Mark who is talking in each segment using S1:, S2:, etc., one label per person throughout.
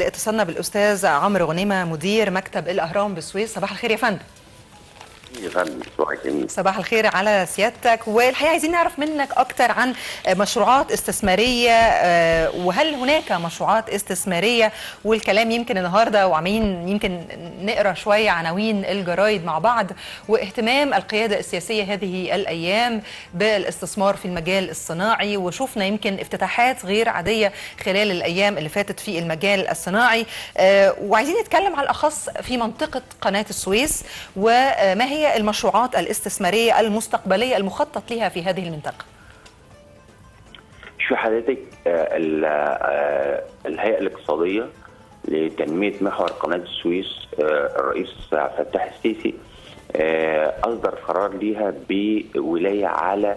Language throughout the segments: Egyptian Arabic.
S1: لاتصالنا بالاستاذ عمرو غنيمه مدير مكتب الاهرام بالسويس صباح الخير يا فندم
S2: يا فندم صباح جميل
S1: صباح الخير على سيادتك والحقيقه عايزين نعرف منك اكتر عن مشروعات استثماريه آه، وهل هناك مشروعات استثماريه والكلام يمكن النهارده وعاملين يمكن نقرا شويه عناوين الجرايد مع بعض واهتمام القياده السياسيه هذه الايام بالاستثمار في المجال الصناعي وشفنا يمكن افتتاحات غير عاديه خلال الايام اللي فاتت في المجال الصناعي آه، وعايزين نتكلم على الاخص في منطقه قناه السويس وما هي المشروعات الاستثماريه المستقبليه المخطط لها في هذه المنطقه
S2: شو حضرتك آه، ال- آه، الهيئه الاقتصاديه لتنميه محور قناه السويس آه، الرئيس عبد الفتاح السيسي آه، اصدر قرار ليها بولايه على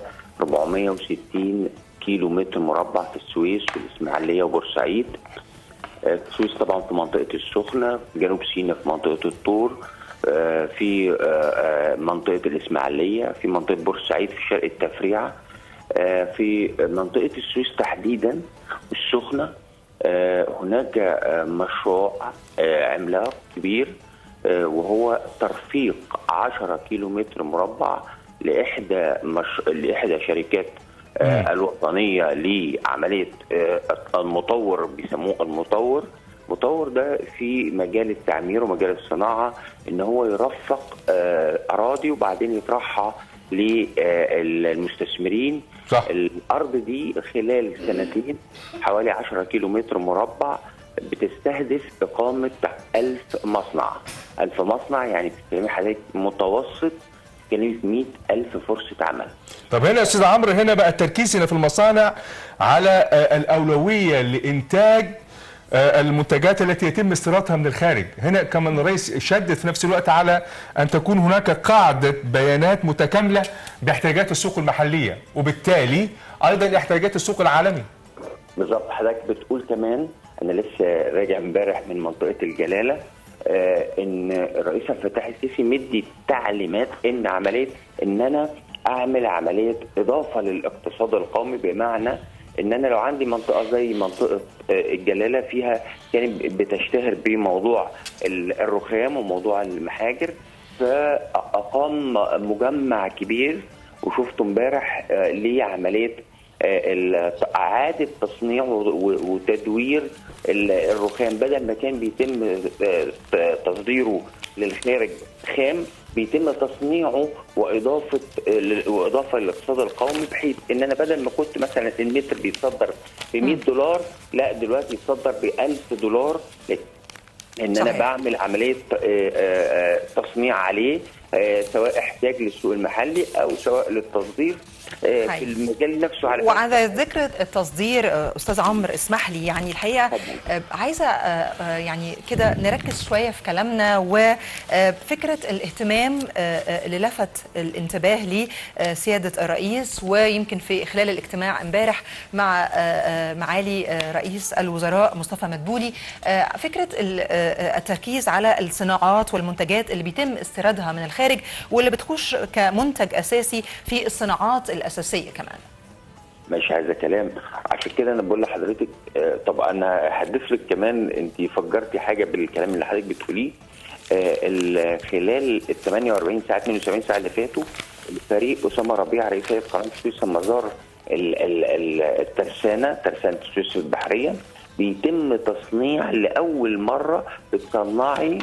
S2: 460 كيلو متر مربع في السويس والاسماعيليه وبورسعيد آه، السويس طبعا في منطقه السخنه جنوب سيناء في منطقه الطور آه، في آه، آه، منطقه الاسماعيليه في منطقه بورسعيد في شرق التفريعه آه، في منطقه السويس تحديدا السخنه آه، هناك آه، مشروع آه، عملاق كبير آه، وهو ترفيق 10 كيلو متر مربع لاحدى مش... لاحدى شركات آه، الوطنيه لعمليه آه، المطور بيسموه المطور مطور ده في مجال التعمير ومجال الصناعه ان هو يرفق آه، اراضي وبعدين يطرحها للمستثمرين
S3: صح.
S2: الارض دي خلال سنتين حوالي 10 كيلو متر مربع بتستهدف اقامه 1000 مصنع 1000 مصنع يعني بتتكلمي حضرتك متوسط بتتكلمي في 100000 فرصه عمل
S3: طب هنا يا استاذ عمرو هنا بقى التركيز هنا في المصانع على آه، الاولويه لانتاج آه، المنتجات التي يتم استيرادها من الخارج هنا كمان الرئيس شدد في نفس الوقت على ان تكون هناك قاعده بيانات متكامله باحتياجات السوق المحليه وبالتالي ايضا احتياجات السوق العالمي
S2: بالظبط حضرتك بتقول كمان انا لسه راجع امبارح من منطقه الجلاله آه ان الرئيس عبد الفتاح السيسي مدي تعليمات ان عمليه ان انا اعمل عمليه اضافه للاقتصاد القومي بمعنى ان انا لو عندي منطقه زي منطقه آه، الجلاله فيها كانت بتشتهر بموضوع ال- الرخام وموضوع المحاجر فاقام مجمع كبير وشفته امبارح آه، لعمليه آه، ال- اعاده تصنيع و- و- وتدوير ال- الرخام بدل ما كان بيتم آه، ت- تصديره للخارج خام بيتم تصنيعه واضافه ال- واضافه للاقتصاد القومي بحيث ان انا بدل ما كنت مثلا المتر بيتصدر ب 100 دولار لا دلوقتي يتصدر ب 1000 دولار ان انا
S1: صحيح.
S2: بعمل عمليه آه، آه، آه، تصنيع عليه آه، سواء احتياج للسوق المحلي او سواء للتصدير آه،
S1: حقيقي.
S2: في المجال نفسه على
S1: وعلى ذكر التصدير آه، استاذ عمرو اسمح لي يعني الحقيقه
S2: اتفضل.
S1: آه، عايزه آه، آه، يعني كده نركز شويه في كلامنا وفكره الاهتمام آه، آه، اللي لفت الانتباه لسياده الرئيس ويمكن في خلال الاجتماع امبارح مع آه، آه، معالي آه، رئيس الوزراء مصطفى مدبولي آه، فكره ال- آه، التركيز على الصناعات والمنتجات اللي بيتم استيرادها من الخارج واللي بتخش كمنتج اساسي في الصناعات الاساسيه كمان
S2: مش عايزه كلام عشان كده انا بقول لحضرتك آه، طب انا هضيف لك كمان انت فجرتي حاجه بالكلام اللي حضرتك بتقوليه آه، ال- خلال ال 48 ساعه 72 ساعه اللي فاتوا الفريق اسامه ربيع رئيس هيئه قناه السويس لما زار ال- ال- ال- الترسانه ترسانه السويس البحريه بيتم تصنيع لاول مره بتصنعي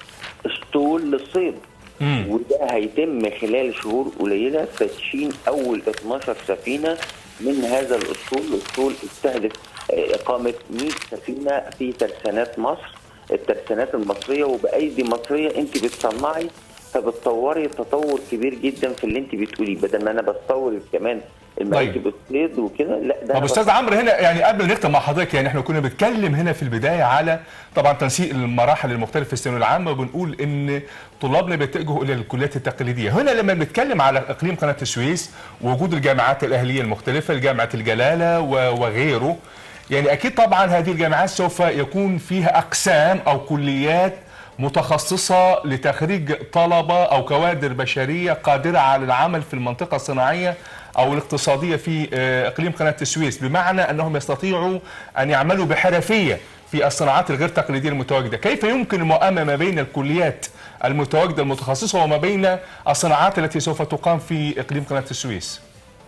S2: اسطول للصيد
S3: مم.
S2: وده هيتم خلال شهور قليله تدشين اول 12 سفينه من هذا الاسطول، الاسطول استهدف آه، اقامه 100 سفينه في ترسانات مصر، الترسانات المصريه وبايدي مصريه انت بتصنعي فبتطوري تطور كبير جدا في اللي انت بتقوليه بدل ما انا بستورد كمان المراكب الصيد وكده لا ده
S3: طب
S2: أنا
S3: استاذ عمرو هنا يعني قبل ما نختم مع حضرتك يعني احنا كنا بنتكلم هنا في البدايه على طبعا تنسيق المراحل المختلفه في الثانويه العامه وبنقول ان طلابنا بيتجهوا الى الكليات التقليديه، هنا لما بنتكلم على اقليم قناه السويس ووجود الجامعات الاهليه المختلفه جامعه الجلاله و- وغيره يعني اكيد طبعا هذه الجامعات سوف يكون فيها اقسام او كليات متخصصة لتخريج طلبة أو كوادر بشرية قادرة على العمل في المنطقة الصناعية أو الاقتصادية في آه، إقليم قناة السويس بمعنى أنهم يستطيعوا أن يعملوا بحرفية في الصناعات الغير تقليديه المتواجده، كيف يمكن المؤامره ما بين الكليات المتواجده المتخصصه وما بين الصناعات التي سوف تقام في اقليم قناه السويس؟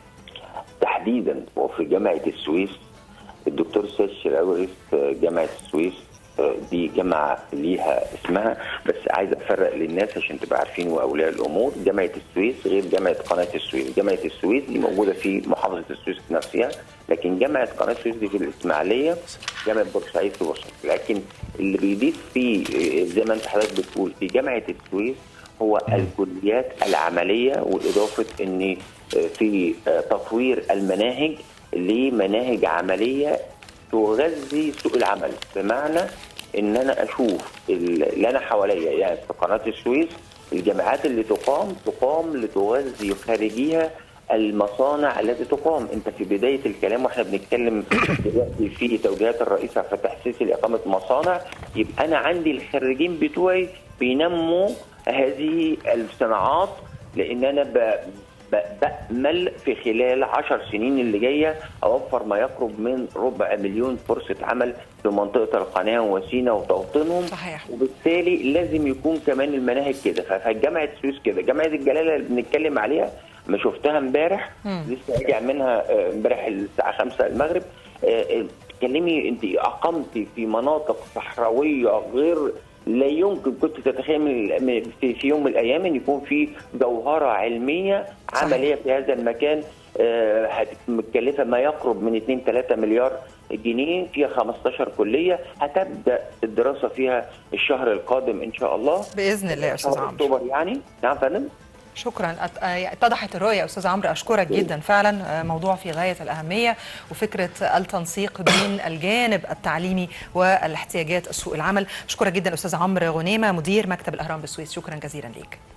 S2: تحديدا وفي جامعه السويس الدكتور سيد شراوي رئيس جامعه السويس دي جامعه ليها اسمها بس عايز افرق للناس عشان تبقى عارفين واولياء الامور جامعه السويس غير جامعه قناه السويس، جامعه السويس دي موجوده في محافظه السويس نفسها لكن جامعه قناه السويس دي في الاسماعيليه جامعه بورسعيد في بورسعيد لكن اللي بيضيف فيه زي ما انت حضرتك بتقول في جامعه السويس هو الكليات العمليه واضافه ان في تطوير المناهج لمناهج عمليه تغذي سوق العمل بمعنى ان انا اشوف اللي انا حواليا يعني في قناه السويس الجامعات اللي تقام تقام لتغذي خارجيها المصانع التي تقام انت في بدايه الكلام واحنا بنتكلم دلوقتي في توجيهات الرئيس عبد الفتاح السيسي لاقامه مصانع يبقى انا عندي الخريجين بتوعي بينموا هذه الصناعات لان انا ب... بأمل في خلال عشر سنين اللي جاية أوفر ما يقرب من ربع مليون فرصة عمل في منطقة القناة وسينا وتوطينهم
S1: صحيح.
S2: وبالتالي لازم يكون كمان المناهج كده فجامعة السويس كده جامعة الجلالة اللي بنتكلم عليها ما شفتها امبارح لسه راجع منها امبارح الساعة 5 المغرب تكلمي انت اقمتي في مناطق صحراويه غير لا يمكن كنت تتخيل في, في يوم من الايام ان يكون في جوهره علميه صحيح. عمليه في هذا المكان متكلفه ما يقرب من 2 3 مليار جنيه فيها 15 كليه هتبدا الدراسه فيها الشهر القادم ان شاء الله
S1: باذن الله يا استاذ عمرو
S2: اكتوبر يعني نعم فندم
S1: شكرا اتضحت الرؤيه يا استاذ عمرو اشكرك جدا فعلا موضوع في غايه الاهميه وفكره التنسيق بين الجانب التعليمي والاحتياجات سوق العمل اشكرك جدا استاذ عمرو غنيمه مدير مكتب الاهرام بالسويس شكرا جزيلا ليك